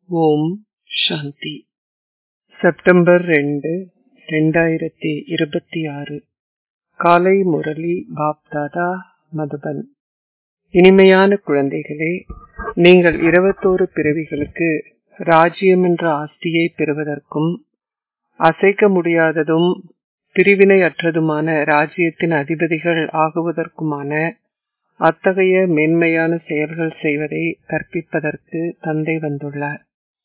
ஓம் சாந்தி September ரெண்டு ரெண்டாயிரத்தி இருபத்தி ஆறு காலை முரளி பாப்தாதா மதுபன் இனிமையான குழந்தைகளே நீங்கள் இருபத்தோரு பிறவிகளுக்கு ராஜ்யம் என்ற ஆஸ்தியை பெறுவதற்கும் அசைக்க முடியாததும் பிரிவினையற்றதுமான ராஜ்யத்தின் அதிபதிகள் ஆகுவதற்குமான அத்தகைய மேன்மையான செயல்கள் செய்வதை கற்பிப்பதற்கு தந்தை வந்துள்ளார்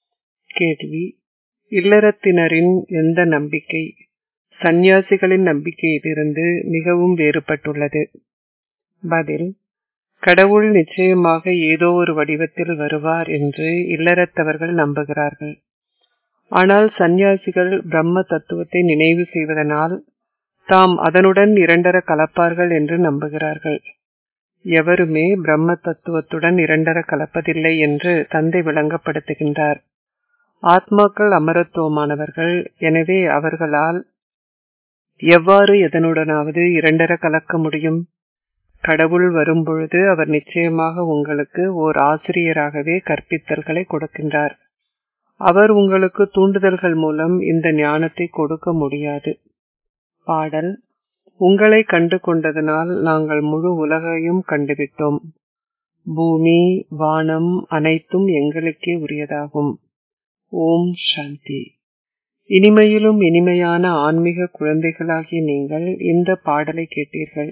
கேள்வி இல்லறத்தினரின் எந்த நம்பிக்கை சந்நியாசிகளின் நம்பிக்கையிலிருந்து மிகவும் வேறுபட்டுள்ளது பதில் கடவுள் நிச்சயமாக ஏதோ ஒரு வடிவத்தில் வருவார் என்று இல்லறத்தவர்கள் நம்புகிறார்கள் ஆனால் சந்நியாசிகள் பிரம்ம தத்துவத்தை நினைவு செய்வதனால் தாம் அதனுடன் இரண்டர கலப்பார்கள் என்று நம்புகிறார்கள் எவருமே பிரம்ம தத்துவத்துடன் இரண்டர கலப்பதில்லை என்று தந்தை விளங்கப்படுத்துகின்றார் ஆத்மாக்கள் அமரத்துவமானவர்கள் எனவே அவர்களால் எவ்வாறு எதனுடனாவது இரண்டர கலக்க முடியும் கடவுள் வரும்பொழுது அவர் நிச்சயமாக உங்களுக்கு ஓர் ஆசிரியராகவே கற்பித்தல்களை கொடுக்கின்றார் அவர் உங்களுக்கு தூண்டுதல்கள் மூலம் இந்த ஞானத்தை கொடுக்க முடியாது பாடல் உங்களை கண்டு கொண்டதனால் நாங்கள் முழு உலகையும் கண்டுவிட்டோம் பூமி வானம் அனைத்தும் எங்களுக்கே உரியதாகும் ஓம் சாந்தி இனிமையிலும் இனிமையான ஆன்மீக குழந்தைகளாகிய நீங்கள் இந்த பாடலை கேட்டீர்கள்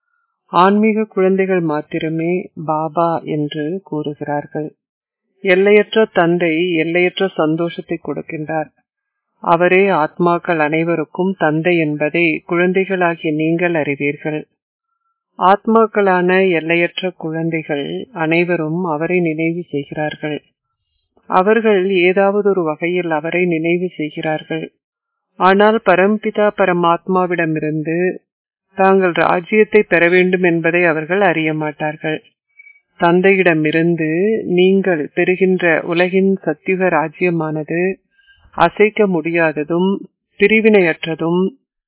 ஆன்மீக குழந்தைகள் மாத்திரமே பாபா என்று கூறுகிறார்கள் எல்லையற்ற தந்தை எல்லையற்ற சந்தோஷத்தை கொடுக்கின்றார் அவரே ஆத்மாக்கள் அனைவருக்கும் தந்தை என்பதை குழந்தைகளாகிய நீங்கள் அறிவீர்கள் ஆத்மாக்களான எல்லையற்ற குழந்தைகள் அனைவரும் அவரை நினைவு செய்கிறார்கள் அவர்கள் ஏதாவது ஒரு வகையில் அவரை நினைவு செய்கிறார்கள் ஆனால் பரம்பிதா பரமாத்மாவிடமிருந்து தாங்கள் ராஜ்யத்தை பெற வேண்டும் என்பதை அவர்கள் அறிய மாட்டார்கள் தந்தையிடமிருந்து நீங்கள் பெறுகின்ற உலகின் சத்தியுக ராஜ்யமானது அசைக்க முடியாததும் பிரிவினையற்றதும்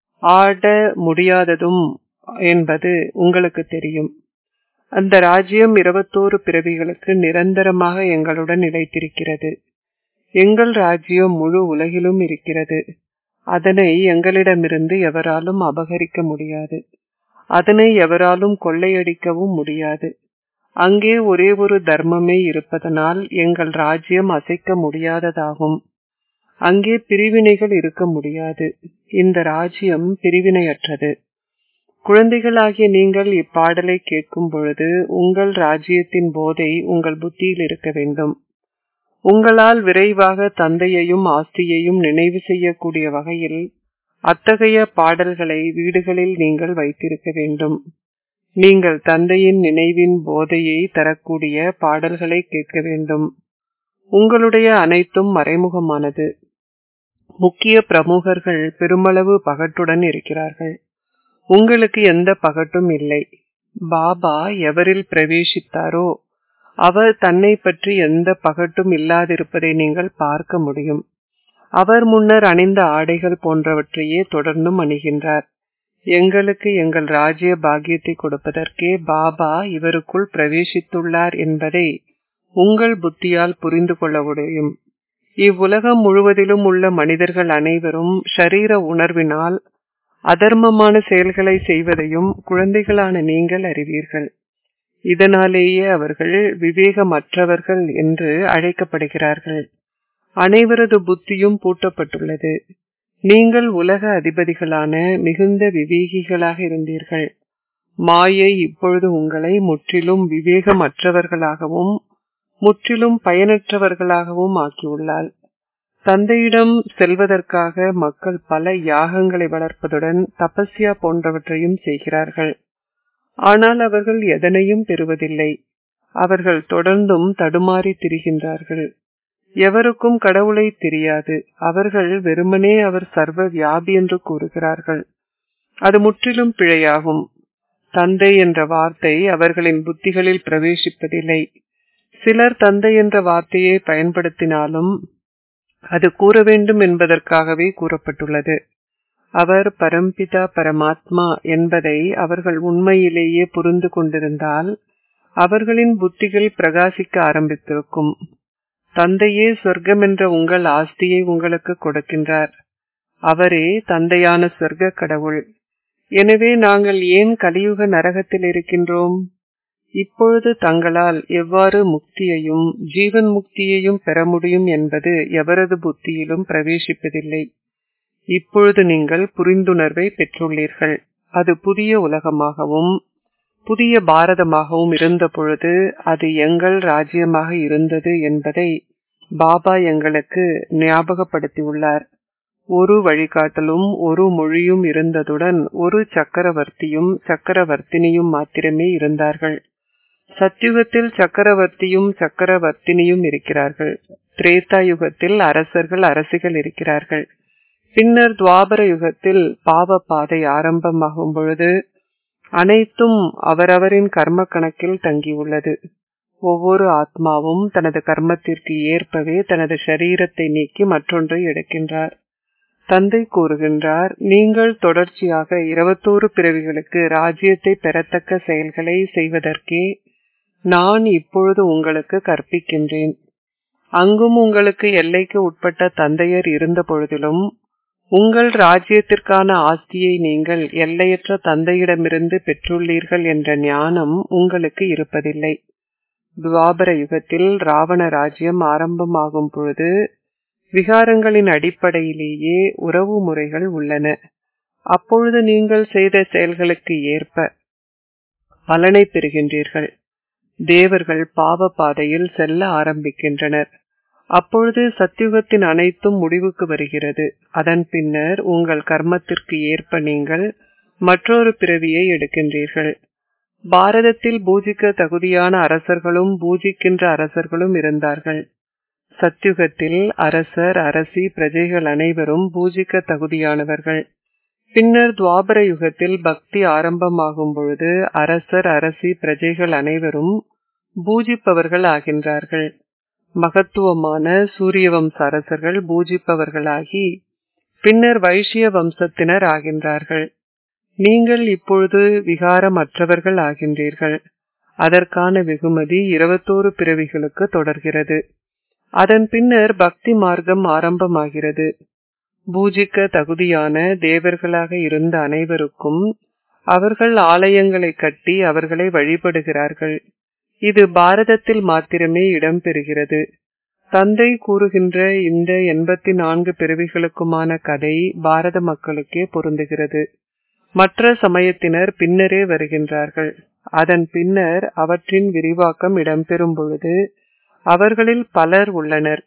ஆட முடியாததும் என்பது உங்களுக்கு தெரியும் அந்த ராஜ்யம் இருபத்தோரு பிறவிகளுக்கு நிரந்தரமாக எங்களுடன் நிலைத்திருக்கிறது எங்கள் ராஜ்யம் முழு உலகிலும் இருக்கிறது அதனை எங்களிடமிருந்து எவராலும் அபகரிக்க முடியாது அதனை எவராலும் கொள்ளையடிக்கவும் முடியாது அங்கே ஒரே ஒரு தர்மமே இருப்பதனால் எங்கள் ராஜ்யம் அசைக்க முடியாததாகும் அங்கே பிரிவினைகள் இருக்க முடியாது இந்த ராஜ்யம் பிரிவினையற்றது குழந்தைகளாகிய நீங்கள் இப்பாடலை கேட்கும் பொழுது உங்கள் ராஜ்யத்தின் போதை உங்கள் புத்தியில் இருக்க வேண்டும் உங்களால் விரைவாக தந்தையையும் ஆஸ்தியையும் நினைவு செய்யக்கூடிய வகையில் அத்தகைய பாடல்களை வீடுகளில் நீங்கள் வைத்திருக்க வேண்டும் நீங்கள் தந்தையின் நினைவின் போதையை தரக்கூடிய பாடல்களை கேட்க வேண்டும் உங்களுடைய அனைத்தும் மறைமுகமானது முக்கிய பிரமுகர்கள் பெருமளவு பகட்டுடன் இருக்கிறார்கள் உங்களுக்கு எந்த பகட்டும் இல்லை பாபா எவரில் பிரவேசித்தாரோ அவர் தன்னை பற்றி எந்த பகட்டும் இல்லாதிருப்பதை நீங்கள் பார்க்க முடியும் அவர் முன்னர் அணிந்த ஆடைகள் போன்றவற்றையே தொடர்ந்தும் அணிகின்றார் எங்களுக்கு எங்கள் ராஜ்ய பாக்கியத்தை கொடுப்பதற்கே பாபா இவருக்குள் பிரவேசித்துள்ளார் என்பதை உங்கள் புத்தியால் புரிந்து கொள்ள முடியும் இவ்வுலகம் முழுவதிலும் உள்ள மனிதர்கள் அனைவரும் ஷரீர உணர்வினால் அதர்மமான செயல்களை செய்வதையும் குழந்தைகளான நீங்கள் அறிவீர்கள் இதனாலேயே அவர்கள் விவேகமற்றவர்கள் என்று அழைக்கப்படுகிறார்கள் அனைவரது புத்தியும் பூட்டப்பட்டுள்ளது நீங்கள் உலக அதிபதிகளான மிகுந்த விவேகிகளாக இருந்தீர்கள் மாயை இப்பொழுது உங்களை முற்றிலும் விவேகமற்றவர்களாகவும் முற்றிலும் பயனற்றவர்களாகவும் ஆக்கியுள்ளாள் தந்தையிடம் செல்வதற்காக மக்கள் பல யாகங்களை வளர்ப்பதுடன் தபஸ்யா போன்றவற்றையும் செய்கிறார்கள் ஆனால் அவர்கள் எதனையும் பெறுவதில்லை அவர்கள் தொடர்ந்தும் தடுமாறி திரிகின்றார்கள் எவருக்கும் கடவுளை தெரியாது அவர்கள் வெறுமனே அவர் சர்வ வியாபி என்று கூறுகிறார்கள் அது முற்றிலும் பிழையாகும் தந்தை என்ற வார்த்தை அவர்களின் புத்திகளில் பிரவேசிப்பதில்லை சிலர் தந்தை என்ற வார்த்தையை பயன்படுத்தினாலும் அது கூற வேண்டும் என்பதற்காகவே கூறப்பட்டுள்ளது அவர் பரம்பிதா பரமாத்மா என்பதை அவர்கள் உண்மையிலேயே புரிந்து கொண்டிருந்தால் அவர்களின் புத்திகள் பிரகாசிக்க ஆரம்பித்திருக்கும் தந்தையே சொர்க்கம் என்ற உங்கள் ஆஸ்தியை உங்களுக்கு கொடுக்கின்றார் அவரே தந்தையான சொர்க்க கடவுள் எனவே நாங்கள் ஏன் கலியுக நரகத்தில் இருக்கின்றோம் இப்பொழுது தங்களால் எவ்வாறு முக்தியையும் ஜீவன் முக்தியையும் பெற முடியும் என்பது எவரது புத்தியிலும் பிரவேசிப்பதில்லை இப்பொழுது நீங்கள் புரிந்துணர்வை பெற்றுள்ளீர்கள் அது புதிய உலகமாகவும் புதிய பாரதமாகவும் இருந்த பொழுது அது எங்கள் ராஜ்யமாக இருந்தது என்பதை பாபா எங்களுக்கு ஞாபகப்படுத்தியுள்ளார் ஒரு வழிகாட்டலும் ஒரு மொழியும் இருந்ததுடன் ஒரு சக்கரவர்த்தியும் சக்கரவர்த்தினியும் மாத்திரமே இருந்தார்கள் சத்யுகத்தில் சக்கரவர்த்தியும் சக்கரவர்த்தினியும் இருக்கிறார்கள் திரேதா யுகத்தில் அரசர்கள் அரசிகள் இருக்கிறார்கள் பின்னர் துவாபர யுகத்தில் பாவ பாதை ஆரம்பமாகும் பொழுது அனைத்தும் அவரவரின் கர்ம கணக்கில் தங்கியுள்ளது ஒவ்வொரு ஆத்மாவும் தனது கர்மத்திற்கு ஏற்பவே தனது சரீரத்தை நீக்கி மற்றொன்றை எடுக்கின்றார் தந்தை கூறுகின்றார் நீங்கள் தொடர்ச்சியாக இருபத்தோரு பிறவிகளுக்கு ராஜ்யத்தை பெறத்தக்க செயல்களை செய்வதற்கே நான் இப்பொழுது உங்களுக்கு கற்பிக்கின்றேன் அங்கும் உங்களுக்கு எல்லைக்கு உட்பட்ட தந்தையர் இருந்த பொழுதிலும் உங்கள் ராஜ்யத்திற்கான ஆஸ்தியை நீங்கள் எல்லையற்ற தந்தையிடமிருந்து பெற்றுள்ளீர்கள் என்ற ஞானம் உங்களுக்கு இருப்பதில்லை துவாபர யுகத்தில் ராவண ராஜ்யம் ஆரம்பமாகும் பொழுது விகாரங்களின் அடிப்படையிலேயே உறவு முறைகள் உள்ளன அப்பொழுது நீங்கள் செய்த செயல்களுக்கு ஏற்ப பலனை பெறுகின்றீர்கள் தேவர்கள் பாவ பாதையில் செல்ல ஆரம்பிக்கின்றனர் அப்பொழுது சத்தியுகத்தின் அனைத்தும் முடிவுக்கு வருகிறது அதன் பின்னர் உங்கள் கர்மத்திற்கு ஏற்ப நீங்கள் மற்றொரு பிறவியை எடுக்கின்றீர்கள் பாரதத்தில் பூஜிக்க தகுதியான அரசர்களும் பூஜிக்கின்ற அரசர்களும் இருந்தார்கள் சத்யுகத்தில் அரசர் அரசி பிரஜைகள் அனைவரும் பூஜிக்க தகுதியானவர்கள் பின்னர் துவாபர யுகத்தில் பக்தி ஆரம்பமாகும் பொழுது அரசர் அரசி பிரஜைகள் அனைவரும் பூஜிப்பவர்கள் ஆகின்றார்கள் மகத்துவமான சூரிய வம்ச அரசர்கள் பூஜிப்பவர்களாகி பின்னர் வைஷ்ய வம்சத்தினர் ஆகின்றார்கள் நீங்கள் இப்பொழுது விகாரமற்றவர்கள் ஆகின்றீர்கள் அதற்கான வெகுமதி இருபத்தோரு பிறவிகளுக்கு தொடர்கிறது அதன் பின்னர் பக்தி மார்க்கம் ஆரம்பமாகிறது பூஜிக்க தகுதியான தேவர்களாக இருந்த அனைவருக்கும் அவர்கள் ஆலயங்களை கட்டி அவர்களை வழிபடுகிறார்கள் இது பாரதத்தில் மாத்திரமே இடம்பெறுகிறது தந்தை கூறுகின்ற இந்த எண்பத்தி நான்கு பிறவிகளுக்குமான கதை பாரத மக்களுக்கே பொருந்துகிறது மற்ற சமயத்தினர் பின்னரே வருகின்றார்கள் அதன் பின்னர் அவற்றின் விரிவாக்கம் இடம்பெறும் பொழுது அவர்களில் பலர் உள்ளனர்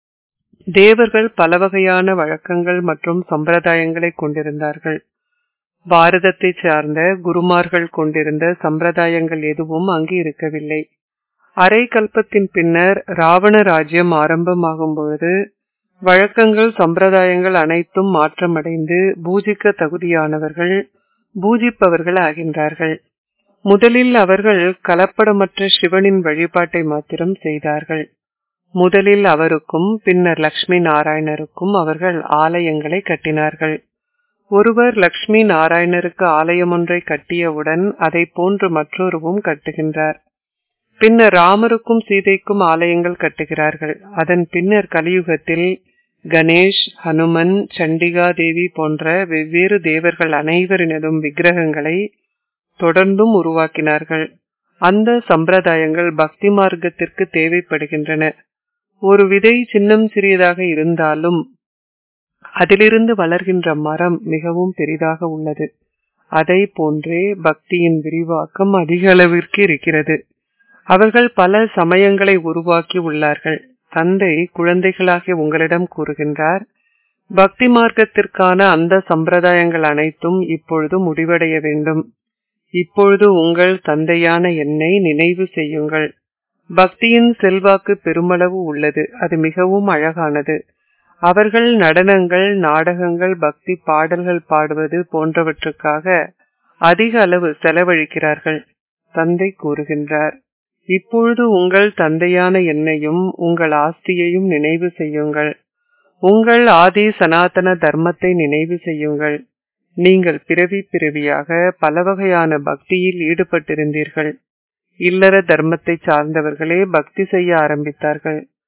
தேவர்கள் பல வகையான வழக்கங்கள் மற்றும் சம்பிரதாயங்களை கொண்டிருந்தார்கள் பாரதத்தை சார்ந்த குருமார்கள் கொண்டிருந்த சம்பிரதாயங்கள் எதுவும் அங்கு இருக்கவில்லை அரை கல்பத்தின் பின்னர் ராவண ராஜ்யம் ஆரம்பமாகும் பொழுது வழக்கங்கள் சம்பிரதாயங்கள் அனைத்தும் மாற்றமடைந்து பூஜிக்க தகுதியானவர்கள் பூஜிப்பவர்கள் ஆகின்றார்கள் முதலில் அவர்கள் கலப்படமற்ற சிவனின் வழிபாட்டை மாத்திரம் செய்தார்கள் முதலில் அவருக்கும் பின்னர் லக்ஷ்மி நாராயணருக்கும் அவர்கள் ஆலயங்களை கட்டினார்கள் ஒருவர் லக்ஷ்மி நாராயணருக்கு ஆலயம் ஒன்றை கட்டியவுடன் அதை போன்று மற்றொருவும் கட்டுகின்றார் பின்னர் ராமருக்கும் சீதைக்கும் ஆலயங்கள் கட்டுகிறார்கள் அதன் பின்னர் கலியுகத்தில் கணேஷ் ஹனுமன் சண்டிகா தேவி போன்ற வெவ்வேறு தேவர்கள் அனைவரினதும் விக்கிரகங்களை தொடர்ந்தும் உருவாக்கினார்கள் அந்த சம்பிரதாயங்கள் பக்தி மார்க்கத்திற்கு தேவைப்படுகின்றன ஒரு விதை சின்னம் சிறியதாக இருந்தாலும் அதிலிருந்து வளர்கின்ற மரம் மிகவும் பெரிதாக உள்ளது அதை போன்றே பக்தியின் விரிவாக்கம் அதிக அளவிற்கு இருக்கிறது அவர்கள் பல சமயங்களை உருவாக்கி உள்ளார்கள் தந்தை குழந்தைகளாகிய உங்களிடம் கூறுகின்றார் பக்தி மார்க்கத்திற்கான அந்த சம்பிரதாயங்கள் அனைத்தும் இப்பொழுது முடிவடைய வேண்டும் இப்பொழுது உங்கள் தந்தையான என்னை நினைவு செய்யுங்கள் பக்தியின் செல்வாக்கு பெருமளவு உள்ளது அது மிகவும் அழகானது அவர்கள் நடனங்கள் நாடகங்கள் பக்தி பாடல்கள் பாடுவது போன்றவற்றுக்காக அதிக அளவு செலவழிக்கிறார்கள் தந்தை கூறுகின்றார் இப்பொழுது உங்கள் தந்தையான என்னையும் உங்கள் ஆஸ்தியையும் நினைவு செய்யுங்கள் உங்கள் ஆதி சனாதன தர்மத்தை நினைவு செய்யுங்கள் நீங்கள் பிறவி பிறவியாக பல வகையான பக்தியில் ஈடுபட்டிருந்தீர்கள் இல்லற தர்மத்தை சார்ந்தவர்களே பக்தி செய்ய ஆரம்பித்தார்கள்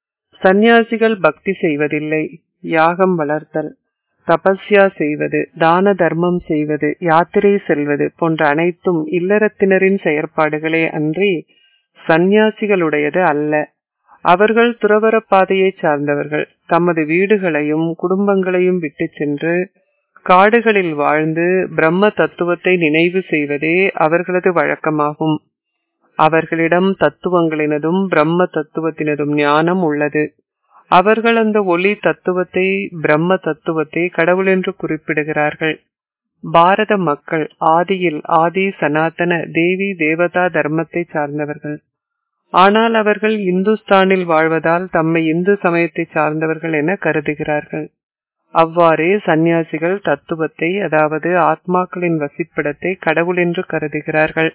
சந்நியாசிகள் பக்தி செய்வதில்லை யாகம் வளர்த்தல் தபஸ்யா செய்வது தான தர்மம் செய்வது யாத்திரை செல்வது போன்ற அனைத்தும் இல்லறத்தினரின் செயற்பாடுகளே அன்றி சந்நியாசிகளுடையது அல்ல அவர்கள் துறவர பாதையை சார்ந்தவர்கள் தமது வீடுகளையும் குடும்பங்களையும் விட்டு சென்று காடுகளில் வாழ்ந்து பிரம்ம தத்துவத்தை நினைவு செய்வதே அவர்களது வழக்கமாகும் அவர்களிடம் தத்துவங்களினதும் பிரம்ம தத்துவத்தினதும் ஞானம் உள்ளது அவர்கள் அந்த ஒளி தத்துவத்தை பிரம்ம தத்துவத்தை கடவுள் என்று குறிப்பிடுகிறார்கள் பாரத மக்கள் ஆதியில் ஆதி சனாதன தேவி தேவதா தர்மத்தை சார்ந்தவர்கள் ஆனால் அவர்கள் இந்துஸ்தானில் வாழ்வதால் தம்மை இந்து சமயத்தை சார்ந்தவர்கள் என கருதுகிறார்கள் அவ்வாறே சந்நியாசிகள் தத்துவத்தை அதாவது ஆத்மாக்களின் வசிப்பிடத்தை கடவுள் என்று கருதுகிறார்கள்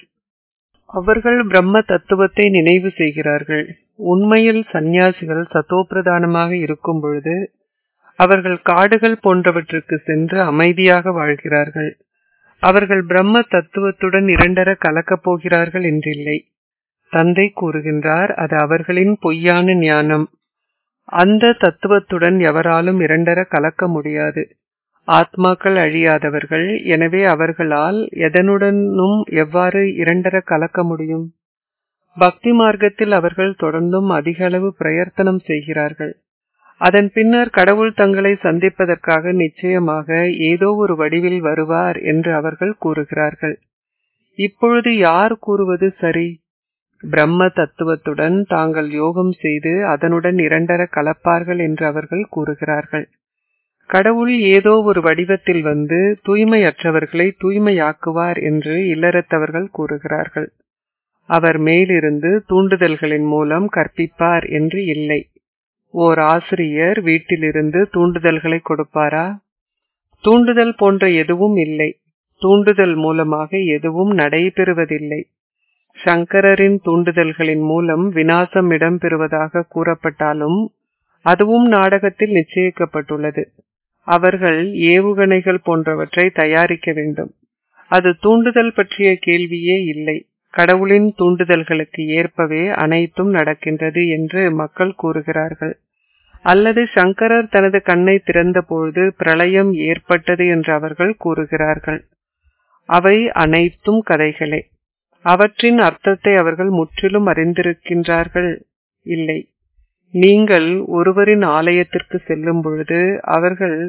அவர்கள் பிரம்ம தத்துவத்தை நினைவு செய்கிறார்கள் உண்மையில் சந்நியாசிகள் சத்தோப்பிரதானமாக இருக்கும் பொழுது அவர்கள் காடுகள் போன்றவற்றுக்கு சென்று அமைதியாக வாழ்கிறார்கள் அவர்கள் பிரம்ம தத்துவத்துடன் இரண்டர கலக்கப் போகிறார்கள் என்றில்லை தந்தை கூறுகின்றார் அது அவர்களின் பொய்யான ஞானம் அந்த தத்துவத்துடன் எவராலும் இரண்டர கலக்க முடியாது ஆத்மாக்கள் அழியாதவர்கள் எனவே அவர்களால் எதனுடனும் எவ்வாறு இரண்டர கலக்க முடியும் பக்தி மார்க்கத்தில் அவர்கள் தொடர்ந்தும் அதிக அளவு பிரயத்தனம் செய்கிறார்கள் அதன் பின்னர் கடவுள் தங்களை சந்திப்பதற்காக நிச்சயமாக ஏதோ ஒரு வடிவில் வருவார் என்று அவர்கள் கூறுகிறார்கள் இப்பொழுது யார் கூறுவது சரி பிரம்ம தத்துவத்துடன் தாங்கள் யோகம் செய்து அதனுடன் இரண்டர கலப்பார்கள் என்று அவர்கள் கூறுகிறார்கள் கடவுள் ஏதோ ஒரு வடிவத்தில் வந்து தூய்மையற்றவர்களை தூய்மையாக்குவார் என்று இல்லறத்தவர்கள் கூறுகிறார்கள் அவர் மேலிருந்து தூண்டுதல்களின் மூலம் கற்பிப்பார் என்று இல்லை ஓர் ஆசிரியர் வீட்டிலிருந்து தூண்டுதல்களை கொடுப்பாரா தூண்டுதல் போன்ற எதுவும் இல்லை தூண்டுதல் மூலமாக எதுவும் நடைபெறுவதில்லை சங்கரரின் தூண்டுதல்களின் மூலம் வினாசம் இடம்பெறுவதாக கூறப்பட்டாலும் அதுவும் நாடகத்தில் நிச்சயிக்கப்பட்டுள்ளது அவர்கள் ஏவுகணைகள் போன்றவற்றை தயாரிக்க வேண்டும் அது தூண்டுதல் பற்றிய கேள்வியே இல்லை கடவுளின் தூண்டுதல்களுக்கு ஏற்பவே அனைத்தும் நடக்கின்றது என்று மக்கள் கூறுகிறார்கள் அல்லது சங்கரர் தனது கண்ணை திறந்தபொழுது பிரளயம் ஏற்பட்டது என்று அவர்கள் கூறுகிறார்கள் அவை அனைத்தும் கதைகளே அவற்றின் அர்த்தத்தை அவர்கள் முற்றிலும் அறிந்திருக்கின்றார்கள் இல்லை நீங்கள் ஒருவரின் ஆலயத்திற்கு செல்லும் பொழுது அவர்கள்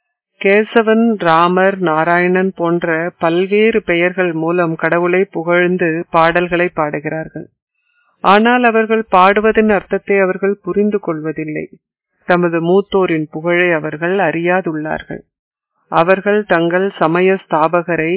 கேசவன் ராமர் நாராயணன் போன்ற பல்வேறு பெயர்கள் மூலம் கடவுளை புகழ்ந்து பாடல்களை பாடுகிறார்கள் ஆனால் அவர்கள் பாடுவதன் அர்த்தத்தை அவர்கள் புரிந்து கொள்வதில்லை தமது மூத்தோரின் புகழை அவர்கள் அறியாதுள்ளார்கள் அவர்கள் தங்கள் சமய ஸ்தாபகரை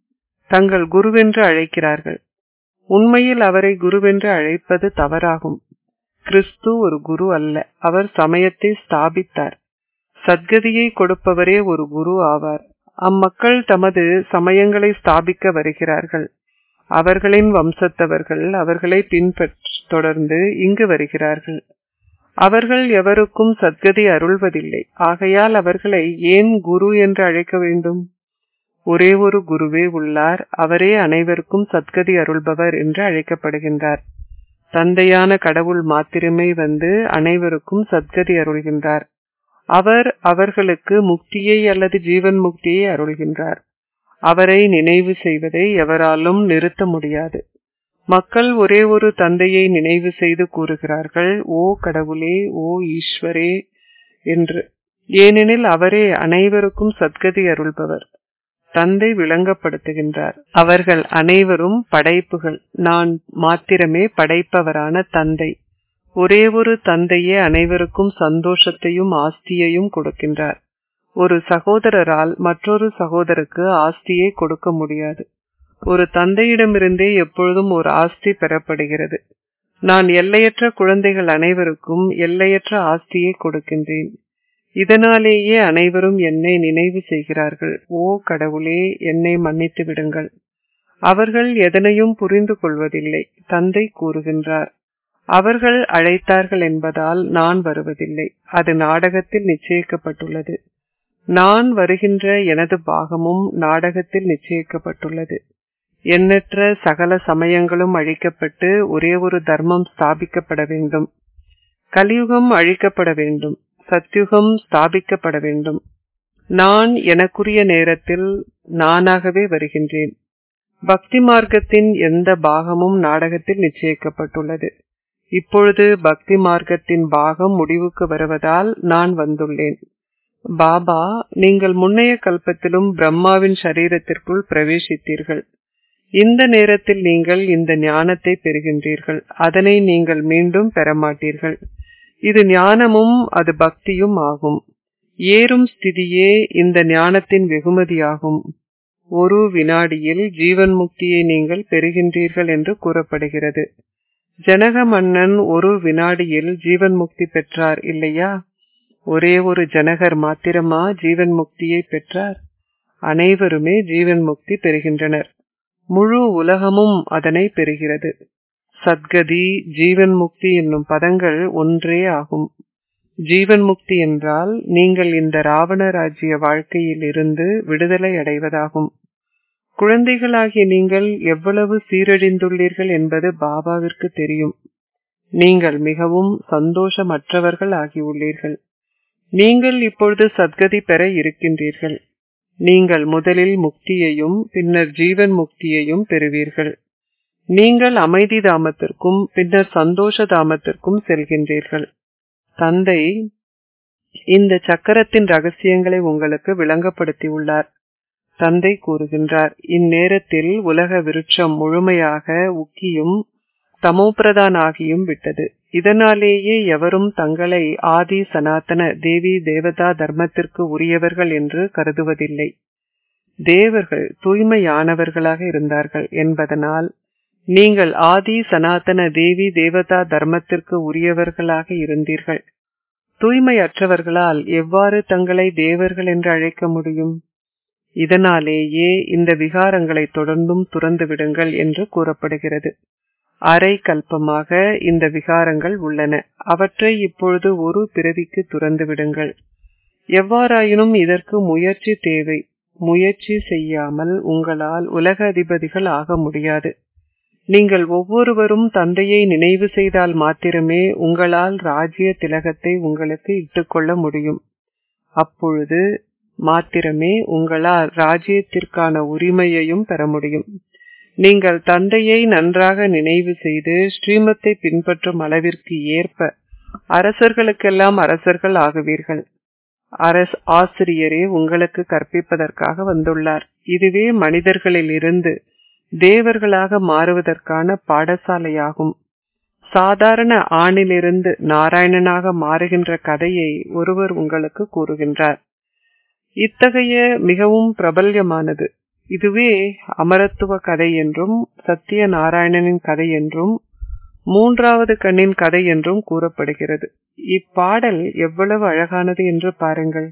தங்கள் குருவென்று அழைக்கிறார்கள் உண்மையில் அவரை குருவென்று அழைப்பது தவறாகும் கிறிஸ்து ஒரு குரு அல்ல அவர் சமயத்தை ஸ்தாபித்தார் சத்கதியை கொடுப்பவரே ஒரு குரு ஆவார் அம்மக்கள் தமது சமயங்களை ஸ்தாபிக்க வருகிறார்கள் அவர்களின் வம்சத்தவர்கள் அவர்களை பின்பற்ற தொடர்ந்து இங்கு வருகிறார்கள் அவர்கள் எவருக்கும் சத்கதி அருள்வதில்லை ஆகையால் அவர்களை ஏன் குரு என்று அழைக்க வேண்டும் ஒரே ஒரு குருவே உள்ளார் அவரே அனைவருக்கும் சத்கதி அருள்பவர் என்று அழைக்கப்படுகின்றார் தந்தையான கடவுள் மாத்திரமே வந்து அனைவருக்கும் சத்கதி அருள்கின்றார் அவர் அவர்களுக்கு முக்தியை அல்லது ஜீவன் முக்தியை அருள்கின்றார் அவரை நினைவு செய்வதை எவராலும் நிறுத்த முடியாது மக்கள் ஒரே ஒரு தந்தையை நினைவு செய்து கூறுகிறார்கள் ஓ கடவுளே ஓ ஈஸ்வரே என்று ஏனெனில் அவரே அனைவருக்கும் சத்கதி அருள்பவர் தந்தை விளங்கப்படுத்துகின்றார் அவர்கள் அனைவரும் படைப்புகள் நான் மாத்திரமே படைப்பவரான தந்தை ஒரே ஒரு தந்தையே அனைவருக்கும் சந்தோஷத்தையும் ஆஸ்தியையும் கொடுக்கின்றார் ஒரு சகோதரரால் மற்றொரு சகோதரருக்கு ஆஸ்தியை கொடுக்க முடியாது ஒரு தந்தையிடமிருந்தே எப்பொழுதும் ஒரு ஆஸ்தி பெறப்படுகிறது நான் எல்லையற்ற குழந்தைகள் அனைவருக்கும் எல்லையற்ற ஆஸ்தியை கொடுக்கின்றேன் இதனாலேயே அனைவரும் என்னை நினைவு செய்கிறார்கள் ஓ கடவுளே என்னை மன்னித்து விடுங்கள் அவர்கள் எதனையும் புரிந்து கொள்வதில்லை தந்தை கூறுகின்றார் அவர்கள் அழைத்தார்கள் என்பதால் நான் வருவதில்லை அது நாடகத்தில் நிச்சயிக்கப்பட்டுள்ளது நான் வருகின்ற எனது பாகமும் நாடகத்தில் நிச்சயிக்கப்பட்டுள்ளது எண்ணற்ற சகல சமயங்களும் அழிக்கப்பட்டு ஒரே ஒரு தர்மம் ஸ்தாபிக்கப்பட வேண்டும் கலியுகம் அழிக்கப்பட வேண்டும் சத்யுகம் ஸ்தாபிக்கப்பட வேண்டும் நான் எனக்குரிய நேரத்தில் நானாகவே வருகின்றேன் பக்தி மார்க்கத்தின் எந்த பாகமும் நாடகத்தில் நிச்சயிக்கப்பட்டுள்ளது இப்பொழுது பக்தி மார்க்கத்தின் பாகம் முடிவுக்கு வருவதால் நான் வந்துள்ளேன் பாபா நீங்கள் முன்னைய கல்பத்திலும் பிரம்மாவின் சரீரத்திற்குள் பிரவேசித்தீர்கள் இந்த நேரத்தில் நீங்கள் இந்த ஞானத்தை பெறுகின்றீர்கள் அதனை நீங்கள் மீண்டும் பெறமாட்டீர்கள் இது ஞானமும் அது பக்தியும் ஆகும் ஏறும் ஸ்திதியே இந்த ஞானத்தின் வெகுமதியாகும் ஒரு வினாடியில் ஜீவன் முக்தியை நீங்கள் பெறுகின்றீர்கள் என்று கூறப்படுகிறது ஜனக மன்னன் ஒரு வினாடியில் ஜீவன் முக்தி பெற்றார் இல்லையா ஒரே ஒரு ஜனகர் மாத்திரமா ஜீவன் முக்தியை பெற்றார் அனைவருமே ஜீவன் முக்தி பெறுகின்றனர் முழு உலகமும் அதனை பெறுகிறது சத்கதி ஜீவன் முக்தி என்னும் பதங்கள் ஒன்றே ஆகும் ஜீவன் முக்தி என்றால் நீங்கள் இந்த ராவண ராஜ்ய வாழ்க்கையில் இருந்து விடுதலை அடைவதாகும் குழந்தைகளாகிய நீங்கள் எவ்வளவு சீரழிந்துள்ளீர்கள் என்பது பாபாவிற்கு தெரியும் நீங்கள் மிகவும் சந்தோஷமற்றவர்கள் ஆகியுள்ளீர்கள் நீங்கள் இப்பொழுது சத்கதி பெற இருக்கின்றீர்கள் நீங்கள் முதலில் முக்தியையும் பின்னர் ஜீவன் முக்தியையும் பெறுவீர்கள் நீங்கள் அமைதி தாமத்திற்கும் பின்னர் சந்தோஷ தாமத்திற்கும் செல்கின்றீர்கள் தந்தை இந்த சக்கரத்தின் ரகசியங்களை உங்களுக்கு விளங்கப்படுத்தியுள்ளார் தந்தை கூறுகின்றார் இந்நேரத்தில் உலக விருட்சம் முழுமையாக உக்கியும் தமோபிரதான் ஆகியும் விட்டது இதனாலேயே எவரும் தங்களை ஆதி சனாதன தேவி தேவதா தர்மத்திற்கு உரியவர்கள் என்று கருதுவதில்லை தேவர்கள் தூய்மையானவர்களாக இருந்தார்கள் என்பதனால் நீங்கள் ஆதி சனாதன தேவி தேவதா தர்மத்திற்கு உரியவர்களாக இருந்தீர்கள் தூய்மையற்றவர்களால் எவ்வாறு தங்களை தேவர்கள் என்று அழைக்க முடியும் இதனாலேயே இந்த விகாரங்களை தொடர்ந்தும் துறந்து விடுங்கள் என்று கூறப்படுகிறது அரை கல்பமாக இந்த விகாரங்கள் உள்ளன அவற்றை இப்பொழுது ஒரு பிறவிக்கு துறந்து விடுங்கள் எவ்வாறாயினும் இதற்கு முயற்சி தேவை முயற்சி செய்யாமல் உங்களால் உலக அதிபதிகள் ஆக முடியாது நீங்கள் ஒவ்வொருவரும் தந்தையை நினைவு செய்தால் மாத்திரமே உங்களால் ராஜ்ய திலகத்தை உங்களுக்கு இட்டுக்கொள்ள முடியும் அப்பொழுது மாத்திரமே உங்களால் ராஜ்யத்திற்கான உரிமையையும் பெற முடியும் நீங்கள் தந்தையை நன்றாக நினைவு செய்து ஸ்ரீமத்தை பின்பற்றும் அளவிற்கு ஏற்ப அரசர்களுக்கெல்லாம் அரசர்கள் ஆகுவீர்கள் அரச ஆசிரியரே உங்களுக்கு கற்பிப்பதற்காக வந்துள்ளார் இதுவே மனிதர்களில் இருந்து தேவர்களாக மாறுவதற்கான பாடசாலையாகும் சாதாரண ஆணிலிருந்து நாராயணனாக மாறுகின்ற கதையை ஒருவர் உங்களுக்கு கூறுகின்றார் இத்தகைய மிகவும் பிரபல்யமானது இதுவே அமரத்துவ கதை என்றும் சத்திய நாராயணனின் கதை என்றும் மூன்றாவது கண்ணின் கதை என்றும் கூறப்படுகிறது இப்பாடல் எவ்வளவு அழகானது என்று பாருங்கள்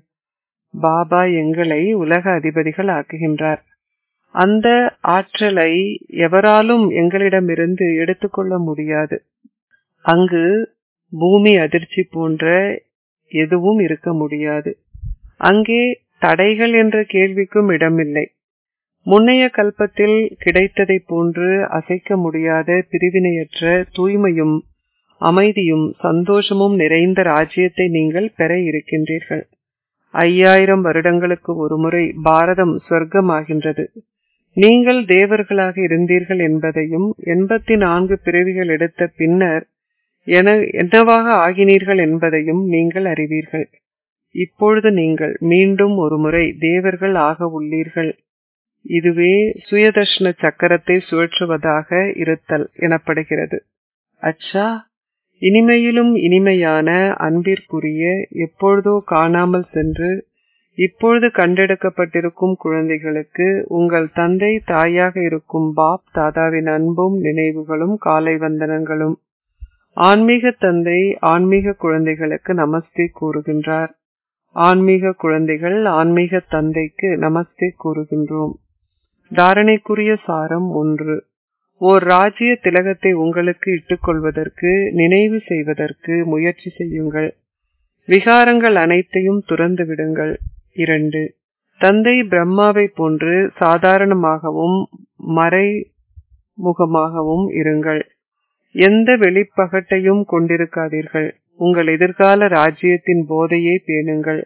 பாபா எங்களை உலக அதிபதிகள் ஆக்குகின்றார் அந்த ஆற்றலை எவராலும் எங்களிடமிருந்து எடுத்துக்கொள்ள முடியாது அங்கு பூமி அதிர்ச்சி போன்ற எதுவும் இருக்க முடியாது அங்கே தடைகள் என்ற கேள்விக்கும் இடமில்லை முன்னைய கல்பத்தில் கிடைத்ததை போன்று அசைக்க முடியாத பிரிவினையற்ற தூய்மையும் அமைதியும் சந்தோஷமும் நிறைந்த ராஜ்யத்தை நீங்கள் பெற இருக்கின்றீர்கள் ஐயாயிரம் வருடங்களுக்கு ஒருமுறை பாரதம் சொர்க்கமாகின்றது நீங்கள் தேவர்களாக இருந்தீர்கள் என்பதையும் எண்பத்தி நான்கு பிறவிகள் எடுத்த பின்னர் என என்னவாக ஆகினீர்கள் என்பதையும் நீங்கள் அறிவீர்கள் இப்பொழுது நீங்கள் மீண்டும் ஒருமுறை தேவர்கள் ஆக உள்ளீர்கள் இதுவே சுயதர்ஷன சக்கரத்தை சுழற்றுவதாக இருத்தல் எனப்படுகிறது அச்சா இனிமையிலும் இனிமையான அன்பிற்குரிய எப்பொழுதோ காணாமல் சென்று இப்பொழுது கண்டெடுக்கப்பட்டிருக்கும் குழந்தைகளுக்கு உங்கள் தந்தை தாயாக இருக்கும் பாப் தாதாவின் அன்பும் நினைவுகளும் காலை வந்தனங்களும் ஆன்மீக தந்தை ஆன்மீக குழந்தைகளுக்கு நமஸ்தே கூறுகின்றார் ஆன்மீக குழந்தைகள் ஆன்மீக தந்தைக்கு நமஸ்தே கூறுகின்றோம் தாரணைக்குரிய சாரம் ஒன்று ஓர் ராஜ்ய திலகத்தை உங்களுக்கு இட்டுக்கொள்வதற்கு நினைவு செய்வதற்கு முயற்சி செய்யுங்கள் விகாரங்கள் அனைத்தையும் துறந்து விடுங்கள் இரண்டு தந்தை பிரம்மாவை போன்று சாதாரணமாகவும் மறைமுகமாகவும் இருங்கள் எந்த வெளிப்பகட்டையும் கொண்டிருக்காதீர்கள் உங்கள் எதிர்கால ராஜ்யத்தின் போதையை பேணுங்கள்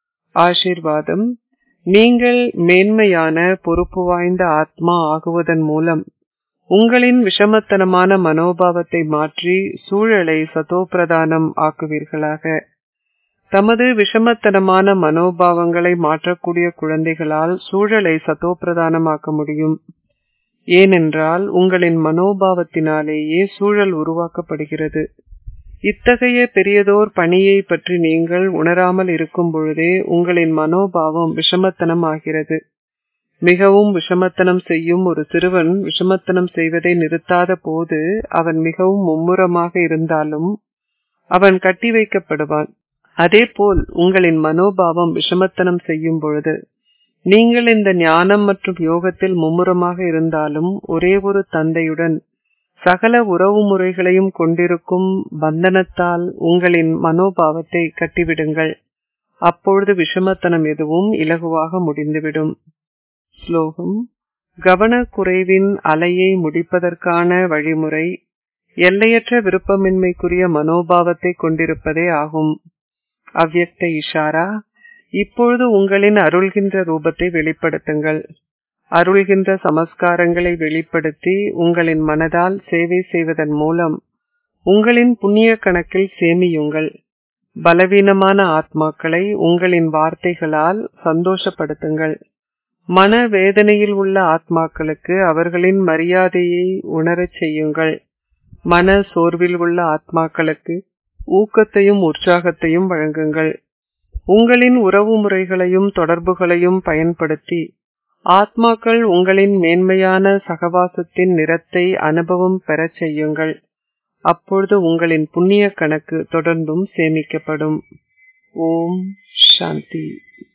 ஆசீர்வாதம் நீங்கள் மேன்மையான பொறுப்பு வாய்ந்த ஆத்மா ஆகுவதன் மூலம் உங்களின் விஷமத்தனமான மனோபாவத்தை மாற்றி சூழலை சதோப்பிரதானம் ஆக்குவீர்களாக தமது விஷமத்தனமான மனோபாவங்களை மாற்றக்கூடிய குழந்தைகளால் சூழலை சதோப்பிரதானமாக்க முடியும் ஏனென்றால் உங்களின் மனோபாவத்தினாலேயே சூழல் உருவாக்கப்படுகிறது இத்தகைய பெரியதோர் பணியை பற்றி நீங்கள் உணராமல் இருக்கும் பொழுதே உங்களின் மனோபாவம் விஷமத்தனம் ஆகிறது மிகவும் விஷமத்தனம் செய்யும் ஒரு சிறுவன் விஷமத்தனம் செய்வதை நிறுத்தாத போது அவன் மிகவும் மும்முரமாக இருந்தாலும் அவன் கட்டி வைக்கப்படுவான் அதேபோல் உங்களின் மனோபாவம் விஷமத்தனம் செய்யும் பொழுது நீங்கள் இந்த ஞானம் மற்றும் யோகத்தில் மும்முரமாக இருந்தாலும் ஒரே ஒரு தந்தையுடன் சகல உறவு முறைகளையும் கொண்டிருக்கும் பந்தனத்தால் உங்களின் மனோபாவத்தை கட்டிவிடுங்கள் அப்பொழுது விஷமத்தனம் எதுவும் இலகுவாக முடிந்துவிடும் ஸ்லோகம் கவனக்குறைவின் அலையை முடிப்பதற்கான வழிமுறை எல்லையற்ற விருப்பமின்மைக்குரிய மனோபாவத்தை கொண்டிருப்பதே ஆகும் அவ்யக்த இஷாரா இப்பொழுது உங்களின் அருள்கின்ற ரூபத்தை வெளிப்படுத்துங்கள் அருள்கின்ற சமஸ்காரங்களை வெளிப்படுத்தி உங்களின் மனதால் சேவை செய்வதன் மூலம் உங்களின் புண்ணிய கணக்கில் சேமியுங்கள் பலவீனமான ஆத்மாக்களை உங்களின் வார்த்தைகளால் சந்தோஷப்படுத்துங்கள் மன வேதனையில் உள்ள ஆத்மாக்களுக்கு அவர்களின் மரியாதையை உணரச் செய்யுங்கள் மன சோர்வில் உள்ள ஆத்மாக்களுக்கு ஊக்கத்தையும் உற்சாகத்தையும் வழங்குங்கள் உங்களின் உறவு முறைகளையும் தொடர்புகளையும் பயன்படுத்தி ஆத்மாக்கள் உங்களின் மேன்மையான சகவாசத்தின் நிறத்தை அனுபவம் பெறச் செய்யுங்கள் அப்பொழுது உங்களின் புண்ணிய கணக்கு தொடர்ந்தும் சேமிக்கப்படும் ஓம் சாந்தி